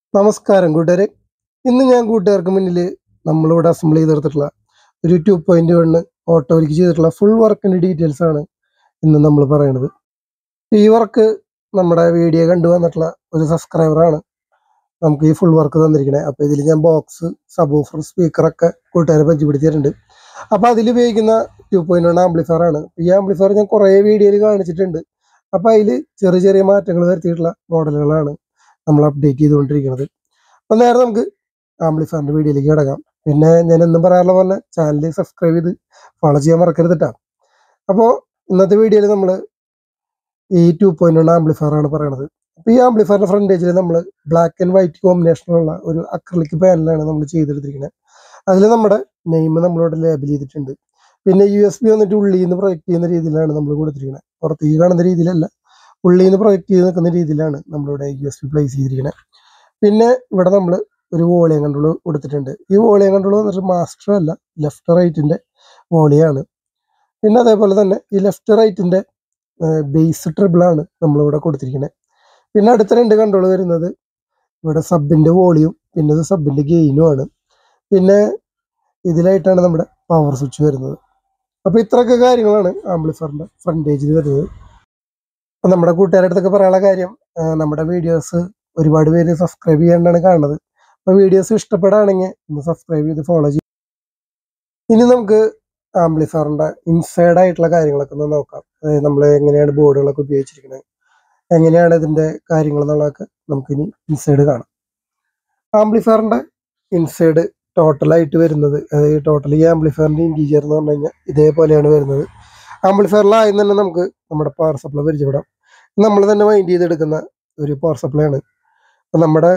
നമസ്കാരം കൂട്ടുകാരെ ഇന്ന് ഞാൻ കൂട്ടുകാർക്ക് മുന്നിൽ നമ്മളിവിടെ അസംബിൾ ചെയ്തെടുത്തിട്ടുള്ള ഒരു ടു പോയിന്റ് വണ്ണ് ഓട്ടോയിലേക്ക് ചെയ്തിട്ടുള്ള ഫുൾ വർക്കിന്റെ ഡീറ്റെയിൽസ് ആണ് ഇന്ന് നമ്മൾ പറയണത് ഈ വർക്ക് നമ്മുടെ വീഡിയോ കണ്ടു വന്നിട്ടുള്ള ഒരു സബ്സ്ക്രൈബറാണ് നമുക്ക് ഈ ഫുൾ വർക്ക് തന്നിരിക്കണേ അപ്പോൾ ഇതിൽ ഞാൻ ബോക്സ് സബൂഫർ സ്പീക്കറൊക്കെ കൂട്ടുകാരെ പരിചയപ്പെടുത്തിയിട്ടുണ്ട് അപ്പോൾ അതിൽ ഉപയോഗിക്കുന്ന ടു പോയിന്റ് വൺ ആംപ്ലിഫയർ ആണ് ഈ ആംപ്ലിഫയർ ഞാൻ കുറേ വീഡിയോയിൽ കാണിച്ചിട്ടുണ്ട് അപ്പോൾ അതിൽ ചെറിയ ചെറിയ മാറ്റങ്ങൾ വരുത്തിയിട്ടുള്ള മോഡലുകളാണ് നമ്മൾ അപ്ഡേറ്റ് ചെയ്തുകൊണ്ടിരിക്കുന്നത് അപ്പോൾ നേരെ നമുക്ക് ആംപ്ലിഫയറിൻ്റെ വീഡിയോയിലേക്ക് കിടക്കാം പിന്നെ ഞാൻ എന്നും പറയാറുള്ള പോലെ ചാനൽ സബ്സ്ക്രൈബ് ചെയ്ത് ഫോളോ ചെയ്യാൻ മറക്കരുത് കേട്ടോ അപ്പോൾ ഇന്നത്തെ വീഡിയോയിൽ നമ്മൾ ഈ ടു പോയിന്റ് വൺ ആംപ്ലിഫയർ ആണ് പറയണത് അപ്പോൾ ഈ ആംപ്ലിഫയറിൻ്റെ ഫ്രണ്ടേജിൽ നമ്മൾ ബ്ലാക്ക് ആൻഡ് വൈറ്റ് കോമ്പിനേഷനുള്ള ഒരു അക്രലിക് പാനലാണ് നമ്മൾ ചെയ്തെടുത്തിരിക്കുന്നത് അതിൽ നമ്മുടെ നെയിം നമ്മളിവിടെ ലേബിൾ ചെയ്തിട്ടുണ്ട് പിന്നെ യു എസ് ബി വന്നിട്ട് ഉള്ളിൽ നിന്ന് പ്രൊജക്ട് ചെയ്യുന്ന രീതിയിലാണ് നമ്മൾ കൊടുത്തിരിക്കുന്നത് പുറത്തേക്ക് കാണുന്ന രീതിയിലല്ല ഉള്ളിൽ നിന്ന് പ്രൊജക്ട് ചെയ്ത് നിൽക്കുന്ന രീതിയിലാണ് നമ്മളിവിടെ യു എസ് ബി പ്ലേസ് ചെയ്തിരിക്കുന്നത് പിന്നെ ഇവിടെ നമ്മൾ ഒരു വോളിയം കൺട്രോൾ കൊടുത്തിട്ടുണ്ട് ഈ വോളിയം കൺട്രോൾ വന്നിട്ട് മാസ്റ്റർ അല്ല ലെഫ്റ്റ് റൈറ്റിന്റെ വോളിയാണ് പിന്നെ അതേപോലെ തന്നെ ഈ ലെഫ്റ്റ് റൈറ്റിന്റെ ബേസ് ട്രിബിളാണ് നമ്മളിവിടെ കൊടുത്തിരിക്കുന്നത് പിന്നെ അടുത്ത രണ്ട് കൺട്രോൾ വരുന്നത് ഇവിടെ സബിന്റെ വോളിയും പിന്നെ ഇത് സബിന്റെ ഗെയിനും ആണ് പിന്നെ ഇതിലായിട്ടാണ് നമ്മുടെ പവർ സ്വിച്ച് വരുന്നത് അപ്പോൾ ഇത്രയൊക്കെ കാര്യങ്ങളാണ് ആംപ്ലിഫയറിന്റെ ഫ്രണ്ടേജിൽ വരുന്നത് അപ്പം നമ്മുടെ കൂട്ടുകാരുടെ അടുത്തൊക്കെ പറയാനുള്ള കാര്യം ആ, നമ്മുടെ വീഡിയോസ് ഒരുപാട് പേര് സബ്സ്ക്രൈബ് ചെയ്യാണ്ടാണ് കാണുന്നത് അപ്പോൾ വീഡിയോസ് ഇഷ്ടപ്പെടുകയാണെങ്കിൽ ഒന്ന് സബ്സ്ക്രൈബ് ചെയ്ത് ഫോളോ ചെയ്യും ഇനി നമുക്ക് ആംപ്ലിഫയറിന്റെ ഇൻസൈഡ് ആയിട്ടുള്ള കാര്യങ്ങളൊക്കെ ഒന്ന് നോക്കാം അതായത് നമ്മൾ എങ്ങനെയാണ് ബോർഡുകളൊക്കെ ഉപയോഗിച്ചിരിക്കുന്നത് എങ്ങനെയാണ് ഇതിന്റെ കാര്യങ്ങൾ എന്നുള്ളതൊക്കെ നമുക്കിനി ഇൻസൈഡ് കാണാം ആംപ്ലിഫയറിന്റെ ഇൻസൈഡ് ടോട്ടലായിട്ട് വരുന്നത് അതായത് ടോട്ടൽ ഈ ആംപ്ലിഫയറിന്റെ ഇൻറ്റീരിയർ എന്ന് പറഞ്ഞു കഴിഞ്ഞാൽ ഇതേപോലെയാണ് വരുന്നത് ആംപ്ലിഫയറിലായും തന്നെ നമുക്ക് നമ്മുടെ പവർ സപ്ലൈ പരിചയപ്പെടാം നമ്മൾ തന്നെ മൈൻഡ് ചെയ്തെടുക്കുന്ന ഒരു പവർ സപ്ലൈ ആണ് അപ്പം നമ്മുടെ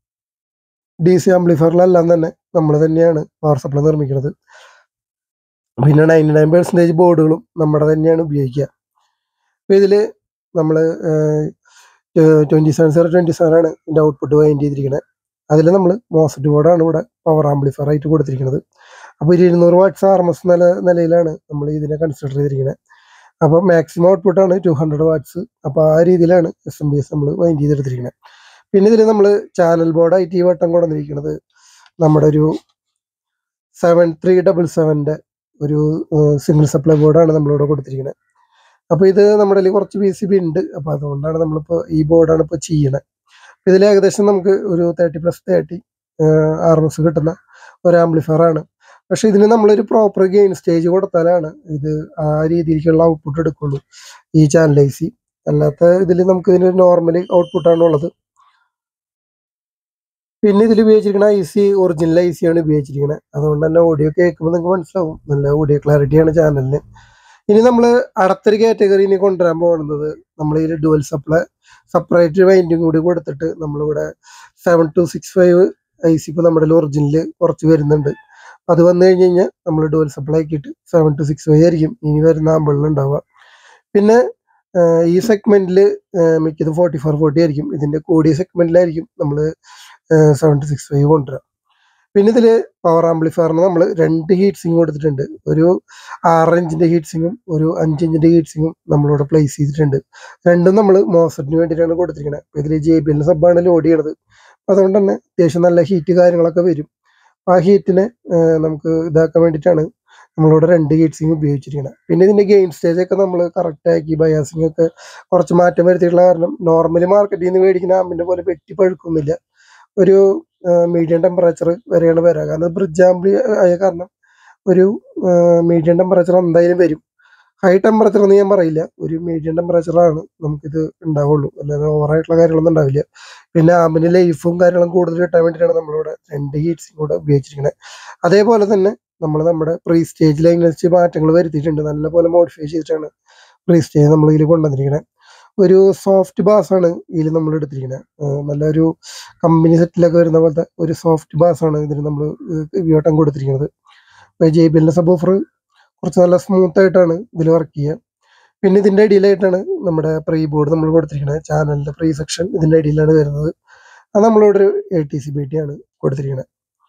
ഡി സി ആംപ്ലിഫയറിലെല്ലാം തന്നെ നമ്മൾ തന്നെയാണ് പവർ സപ്ലൈ നിർമ്മിക്കുന്നത് പിന്നെ നയൻറ്റി നയൻ പെർസെൻറ്റേജ് ബോർഡുകളും നമ്മുടെ തന്നെയാണ് ഉപയോഗിക്കുക അപ്പോൾ ഇതിൽ നമ്മൾ twenty seven zero twenty seven ആണ് ഇതിൻ്റെ ഔട്ട്പുട്ട് വൈൻഡ് ചെയ്തിരിക്കുന്നത് അതിൽ നമ്മൾ മോസറ്റ് ബോർഡാണ് ഇവിടെ പവർ ആംപ്ലിഫയർ ആയിട്ട് കൊടുത്തിരിക്കുന്നത് അപ്പോൾ ഒരു ഇരുന്നൂറ് വാട്ട്സ് ആർ എം എസ് നില നിലയിലാണ് നമ്മൾ ഇതിനെ കൺസിഡർ ചെയ്തിരിക്കുന്നത് അപ്പോൾ മാക്സിമം ഔട്ട്പുട്ടാണ് ടു ഹൺഡ്രഡ് വാട്ട്സ് അപ്പോൾ ആ രീതിയിലാണ് എസ് എം ബി എസ് നമ്മൾ വൈൻഡ് ചെയ്തെടുത്തിരിക്കുന്നത് പിന്നെ ഇതിൽ നമ്മൾ ചാനൽ ബോർഡായിട്ട് ഈ വട്ടം കൊണ്ടുവന്നിരിക്കുന്നത് നമ്മുടെ ഒരു സെവൻ ത്രീ ഡബിൾ സെവൻ്റെ ഒരു സിംഗിൾ സപ്ലൈ ബോർഡാണ് നമ്മളിവിടെ കൊടുത്തിരിക്കുന്നത് അപ്പോൾ ഇത് നമ്മുടെ കയ്യിൽ കുറച്ച് പി സി ബി ഉണ്ട് അപ്പോൾ അതുകൊണ്ടാണ് നമ്മളിപ്പോൾ ഈ ബോർഡാണ് ഇപ്പോൾ ചെയ്യണത് ഇതിൽ ഏകദേശം നമുക്ക് ഒരു thirty plus thirty R M S കിട്ടുന്ന ഒരു ആംപ്ലിഫയർ ആണ് പക്ഷെ ഇതിന് നമ്മളൊരു പ്രോപ്പർ ഗെയിൻ സ്റ്റേജ് കൊടുത്താലാണ് ഇത് ആ രീതിയിലേക്കുള്ള ഔട്ട്പുട്ട് എടുക്കുള്ളൂ ഈ ചാനൽ ഐ സി അല്ലാത്ത ഇതിൽ നമുക്ക് ഇതിന് നോർമലി ഔട്ട്പുട്ടാണ് ഉള്ളത് പിന്നെ ഇതിൽ ഉപയോഗിച്ചിരിക്കുന്ന I C original I C ആണ് ഉപയോഗിച്ചിരിക്കുന്നത് അതുകൊണ്ട് തന്നെ ഓഡിയോ കേൾക്കുമ്പോൾ നിങ്ങൾക്ക് മനസ്സിലാവും നല്ല ഓഡിയോ ക്ലാരിറ്റിയാണ് ചാനലിന് ഇനി നമ്മൾ അടുത്തൊരു കാറ്റഗറി ഇനി കൊണ്ടുവരാൻ പോകുന്നത് നമ്മൾ ഈ ഡുവൽ സപ്ലൈ സെപ്പറേറ്റ് വൈൻഡിങ് കൂടി കൊടുത്തിട്ട് നമ്മളിവിടെ seven two six five I C ഇപ്പോൾ നമ്മുടെ ഒറിജിനൽ കുറച്ച് വരുന്നുണ്ട് അത് വന്നു കഴിഞ്ഞ് കഴിഞ്ഞാൽ നമ്മൾ ഡുവൽ സപ്ലൈ ആക്കിയിട്ട് സെവൻ ടു സിക്സ് ഫൈവ് ആയിരിക്കും ഇനി വരുന്ന ആമ്പിളിൽ ഉണ്ടാവുക പിന്നെ ആഹ് ഈ സെഗ്മെന്റിൽ മിക്കതും ഫോർട്ടി ഫോർ ഫോർട്ടി ആയിരിക്കും ഇതിന്റെ കൂടിയ സെഗ്മെന്റിലായിരിക്കും നമ്മൾ സെവൻ ടു സിക്സ് ഫൈവ് കൊണ്ടുവരാം പിന്നെ ഇതിൽ പവർ ആംപ്ലിഫയറിന് നമ്മൾ രണ്ട് ഹീറ്റ് സിങ് കൊടുത്തിട്ടുണ്ട് ഒരു ആറ് ഇഞ്ചിന്റെ ഹീറ്റ് സിങ്ങും ഒരു അഞ്ച് ഇഞ്ചിന്റെ ഹീറ്റ് സിങ്ങും നമ്മളിവിടെ പ്ലേസ് ചെയ്തിട്ടുണ്ട് രണ്ടും നമ്മൾ മോസറ്റിന് വേണ്ടിയിട്ടാണ് കൊടുത്തിരിക്കുന്നത് ഇതിൽ ജെ ബി എല്ലിന്റെ സബ്ബാണ് ലോഡ് ചെയ്യണത് അതുകൊണ്ട് തന്നെ അത്യാവശ്യം നല്ല ഹീറ്റ് കാര്യങ്ങളൊക്കെ വരും ആ ഹീറ്റിനെ നമുക്ക് ഇതാക്കാൻ വേണ്ടിയിട്ടാണ് നമ്മളിവിടെ രണ്ട് ഹീറ്റ് സിങ് ഉപയോഗിച്ചിരിക്കുന്നത് പിന്നെ ഇതിന്റെ ഗെയിൻ സ്റ്റേജ് ഒക്കെ നമ്മൾ കറക്റ്റ് ആക്കി ബയാസിങ് ഒക്കെ കുറച്ച് മാറ്റം വരുത്തിയിട്ടുള്ള കാരണം നോർമലി മാർക്കറ്റിൽ നിന്ന് മേടിക്കുന്ന ആമ്പിന്റെ പോലെ വെട്ടി പഴുക്കുന്നില്ല ഒരു മീഡിയം ടെമ്പറേച്ചർ വരെയാണ് വരിക കാരണം ബ്രിഡ്ജ് ആംബ്ലി ആയ കാരണം ഒരു മീഡിയം ടെമ്പറേച്ചർ എന്തായാലും വരും ഹൈ ടെമ്പറേച്ചർ എന്ന് ഞാൻ പറയില്ല ഒരു മീഡിയം ടെമ്പറേച്ചറാണ് നമുക്കിത് ഉണ്ടാവുള്ളൂ അല്ലാതെ ഓവറായിട്ടുള്ള കാര്യങ്ങളൊന്നും ഉണ്ടാവില്ല പിന്നെ ആമ്പിന് ലൈഫും കാര്യങ്ങളും കൂടുതൽ കിട്ടാൻ വേണ്ടിയിട്ടാണ് നമ്മളിവിടെ രണ്ട് ഹീറ്റ്സും കൂടെ ഉപയോഗിച്ചിരിക്കുന്നത് അതേപോലെ തന്നെ നമ്മൾ നമ്മുടെ പ്രീ സ്റ്റേജിൽ അതിനനുസരിച്ച് മാറ്റങ്ങൾ വരുത്തിയിട്ടുണ്ട് നല്ലപോലെ മോഡിഫൈ ചെയ്തിട്ടാണ് പ്രീ സ്റ്റേജ് നമ്മൾ ഇതിൽ കൊണ്ടുവന്നിരിക്കുന്നത് ഒരു സോഫ്റ്റ് ബാസ് ആണ് ഇതിൽ നമ്മൾ എടുത്തിരിക്കുന്നത് നല്ലൊരു കമ്പനി സെറ്റിലൊക്കെ വരുന്ന പോലത്തെ ഒരു സോഫ്റ്റ് ബാസ് ആണ് ഇതിന് നമ്മൾ വിയോട്ടം കൊടുത്തിരിക്കുന്നത് ജെ ബി എല്ലിന്റെ സബ് ഓഫർ കുറച്ച് നല്ല സ്മൂത്ത് ആയിട്ടാണ് ഇതിൽ വർക്ക് ചെയ്യുക പിന്നെ ഇതിന്റെ അടിയിലായിട്ടാണ് നമ്മുടെ പ്രീ ബോർഡ് നമ്മൾ കൊടുത്തിരിക്കുന്നത് ചാനലിന്റെ പ്രീ സെക്ഷൻ ഇതിന്റെ അടിയിലാണ് വരുന്നത് അത് നമ്മളിവിടെ ഒരു A T C B T ആണ് കൊടുത്തിരിക്കുന്നത്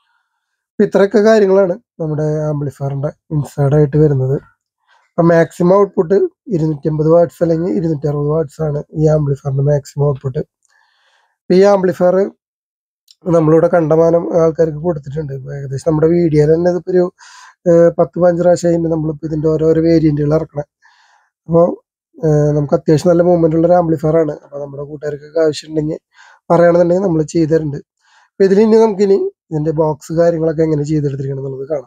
അപ്പൊ ഇത്രയൊക്കെ കാര്യങ്ങളാണ് നമ്മുടെ ആംപ്ലിഫയറിന്റെ ഇൻസൈഡ് ആയിട്ട് വരുന്നത് അപ്പൊ മാക്സിമം ഔട്ട്പുട്ട് ഇരുന്നൂറ്റി അമ്പത് വാട്ട്സ് അല്ലെങ്കിൽ ഇരുന്നൂറ്റി അറുപത് വാട്ട്സ് ആണ് ഈ ആംപ്ലിഫയറിന്റെ മാക്സിമം ഔട്ട്പുട്ട് ഈ ആംപ്ലിഫയർ നമ്മളിവിടെ കണ്ടമാനം ആൾക്കാർക്ക് കൊടുത്തിട്ടുണ്ട് ഇപ്പൊ ഏകദേശം നമ്മുടെ വീഡിയോയിൽ തന്നെ ഇതിപ്പോ ഒരു ഏഹ്, പത്ത് പതിനഞ്ച് പ്രാവശ്യം അതിന് നമ്മളിപ്പോൾ ഇതിന്റെ ഓരോരോ വേരിയന്റുകൾ ഇറക്കണം അപ്പോൾ നമുക്ക് അത്യാവശ്യം നല്ല മൂവ്മെന്റ് ഉള്ള ഒരു ആംപ്ലിഫയർ ആണ് അപ്പോൾ നമ്മുടെ കൂട്ടുകാർക്കൊക്കെ ആവശ്യമുണ്ടെങ്കിൽ പറയുകയാണെന്നുണ്ടെങ്കിൽ നമ്മൾ ചെയ്തു തരുന്നുണ്ട് അപ്പോൾ ഇതിൽ ഇനി നമുക്കിനി ഇതിന്റെ ബോക്സ് കാര്യങ്ങളൊക്കെ എങ്ങനെ ചെയ്തെടുത്തിരിക്കണം എന്നുള്ളത് കാണാം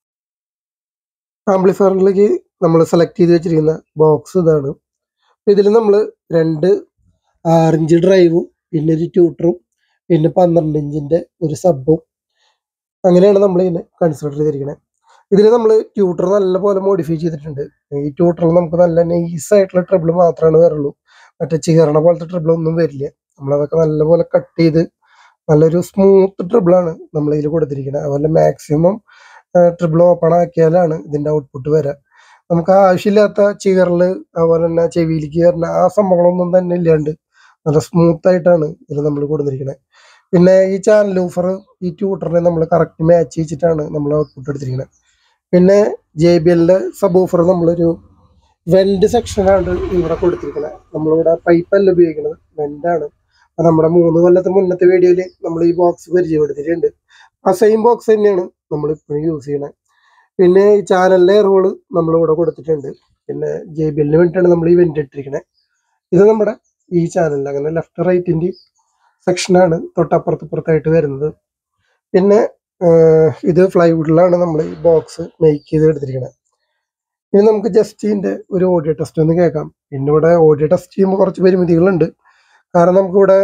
ആംപ്ലിഫയറിലേക്ക് നമ്മൾ സെലക്ട് ചെയ്ത് വെച്ചിരിക്കുന്ന ബോക്സ് ഇതാണ് ഇതിൽ നമ്മൾ രണ്ട് ആറിഞ്ച് ഡ്രൈവും പിന്നെ ഒരു ട്യൂട്ടറും പിന്നെ പന്ത്രണ്ട് ഇഞ്ചിന്റെ ഒരു സബും അങ്ങനെയാണ് നമ്മൾ ഇതിനെ കൺസിഡർ ചെയ്തിരിക്കുന്നത് ഇതിൽ നമ്മൾ ട്യൂട്ടർ നല്ലപോലെ മോഡിഫൈ ചെയ്തിട്ടുണ്ട് ഈ ട്യൂട്ടറിൽ നമുക്ക് നല്ല നൈസ് ആയിട്ടുള്ള ട്രിബിൾ മാത്രമാണ് വരുള്ളൂ മറ്റേ ചീറണ പോലത്തെ ട്രിബിൾ ഒന്നും വരില്ല നമ്മളതൊക്കെ നല്ലപോലെ കട്ട് ചെയ്ത് നല്ലൊരു സ്മൂത്ത് ട്രിബിളാണ് നമ്മൾ ഇതിൽ കൊടുത്തിരിക്കുന്നത് അതുപോലെ മാക്സിമം ട്രിബിൾ ഓപ്പൺ ആക്കിയാലാണ് ഇതിന്റെ ഔട്ട്പുട്ട് വരിക നമുക്ക് ആവശ്യമില്ലാത്ത ചീറല് അതുപോലെ തന്നെ ചെവിയിലേക്ക് വരുന്ന ആ സംഭവങ്ങളൊന്നും തന്നെ ഇല്ലാണ്ട് നല്ല സ്മൂത്ത് ആയിട്ടാണ് ഇതിൽ നമ്മൾ കൊടുത്തിരിക്കുന്നത് പിന്നെ ഈ ചാനൽ ഓഫർ ഈ ട്യൂട്ടറിനെ നമ്മൾ കറക്റ്റ് മാച്ച് വെച്ചിട്ടാണ് നമ്മൾ ഔട്ട്പുട്ട് എടുത്തിരിക്കുന്നത് പിന്നെ ജെ ബി എല്ലിന്റെ സബ് ഓഫർ നമ്മളൊരു വെന്റ് സെക്ഷനാണ് ഇവിടെ കൊടുത്തിരിക്കുന്നത് നമ്മളിവിടെ പൈപ്പല്ല ഉപയോഗിക്കുന്നത് വെന്റാണ് അപ്പൊ നമ്മുടെ മൂന്ന് കൊല്ലത്തെ മുന്നത്തെ വീഡിയോയിൽ നമ്മൾ ഈ ബോക്സ് പരിചയപ്പെടുത്തിയിട്ടുണ്ട് ആ സെയിം ബോക്സ് തന്നെയാണ് നമ്മൾ ഇപ്പോഴും യൂസ് ചെയ്യണത് പിന്നെ ഈ ചാനലിലെ റോള് നമ്മളിവിടെ കൊടുത്തിട്ടുണ്ട് പിന്നെ ജെ ബി എല്ലിന് വേണ്ടിയിട്ടാണ് നമ്മൾ ഈ വെന്റ് ഇട്ടിരിക്കുന്നത് ഇത് നമ്മുടെ ഈ ചാനലിൽ അങ്ങനെ ലെഫ്റ്റ് റൈറ്റിന്റെ സെക്ഷനാണ് തൊട്ടപ്പുറത്ത് ഇപ്പുറത്തായിട്ട് വരുന്നത് പിന്നെ ആഹ്, ഇത് ഫ്ലൈവുഡിലാണ് നമ്മൾ ഈ ബോക്സ് മേക്ക് ചെയ്ത് എടുത്തിരിക്കുന്നത് ഇനി നമുക്ക് ജസ്റ്റ് ഇതിന്റെ ഒരു ഓഡിയോ ടെസ്റ്റ് ഒന്ന് കേൾക്കാം പിന്നെ ഇവിടെ ഓഡിയോ ടെസ്റ്റ് ചെയ്യുമ്പോൾ കുറച്ച് പരിമിതികളുണ്ട് കാരണം നമുക്കിവിടെ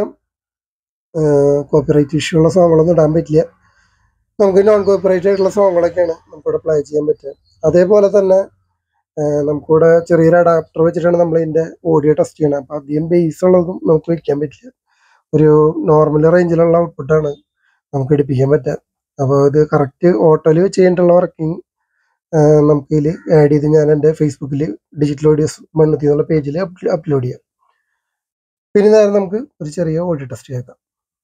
കോപ്പിറൈറ്റ് ഇഷ്യൂ ഉള്ള സോങ്ങുകളൊന്നും ഇടാൻ പറ്റില്ല നമുക്ക് നോൺ കോപ്പിറൈറ്റ് ആയിട്ടുള്ള സോങ്ങുകളൊക്കെയാണ് നമുക്കിവിടെ പ്ലേ ചെയ്യാൻ പറ്റുക അതേപോലെ തന്നെ ആഹ്, നമുക്കിവിടെ ചെറിയൊരു അഡാപ്റ്റർ വെച്ചിട്ടാണ് നമ്മൾ ഇതിന്റെ ഓഡിയോ ടെസ്റ്റ് ചെയ്യണത് അപ്പൊ അധികം ബേസ് ഉള്ളതും നമുക്ക് വെക്കാൻ പറ്റില്ല ഒരു നോർമൽ റേഞ്ചിലുള്ള ഔട്ട്പുട്ടാണ് നമുക്ക് എടുപ്പിക്കാൻ പറ്റുക അപ്പോൾ ഇത് കറക്റ്റ് ഓട്ടോയിൽ വെച്ച് കഴിഞ്ഞിട്ടുള്ള വർക്കിംഗ് നമുക്ക് ഇതിൽ ആഡ് ചെയ്ത് ഞാൻ എൻ്റെ ഫേസ്ബുക്കിൽ ഡിജിറ്റൽ ഓഡിയോസ് മണ്ണത്തി എന്നുള്ള പേജിൽ അപ്ലോഡ് ചെയ്യാം പിന്നെ നേരെ നമുക്ക് ഒരു ചെറിയ ഓഡിയോ ടെസ്റ്റ് കേൾക്കാം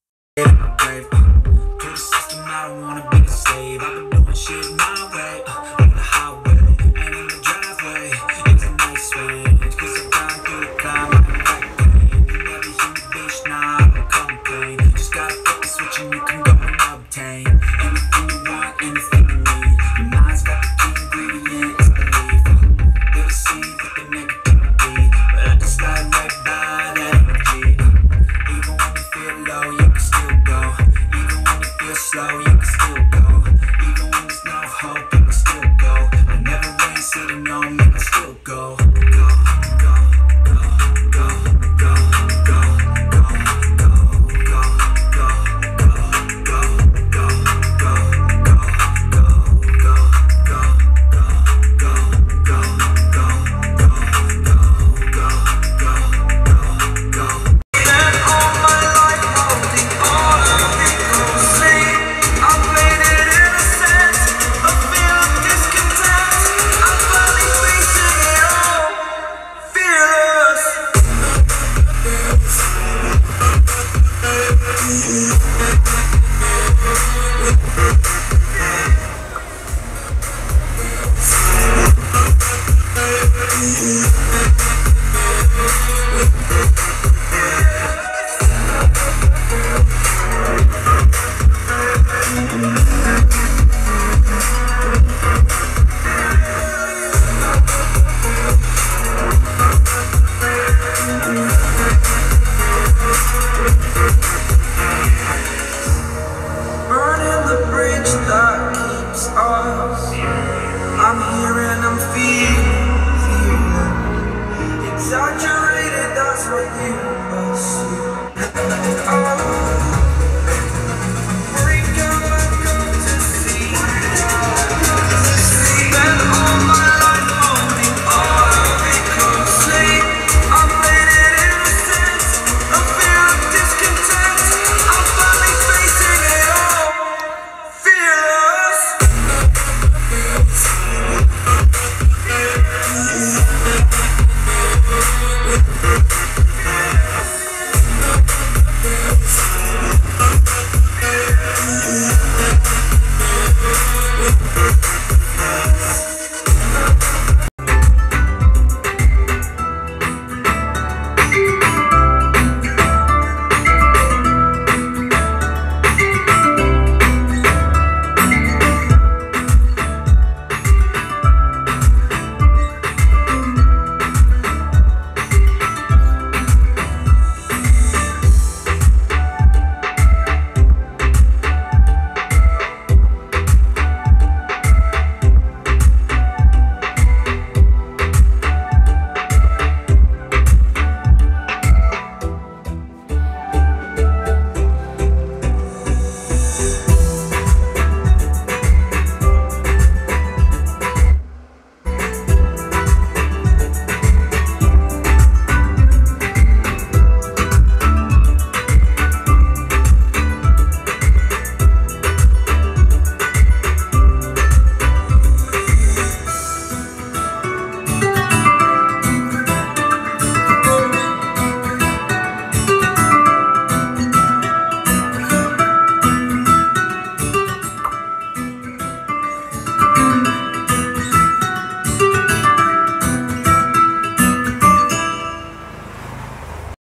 grave. To the system, I don't wanna be a slave. I've been doing shit my way, uh, on the highway, and in the driveway. It's a nice range, 'cause I've gone through the climb like a back pain. You never hear me, bitch, nah, I don't complain. Just gotta flip the switch and you can go and obtain anything you want, anything you need. Your mind's got the key ingredient, it's belief. They'll deceive with the negativity, but I just slide right by that energy. Even when you feel low, you can still go. Even when you feel slow, you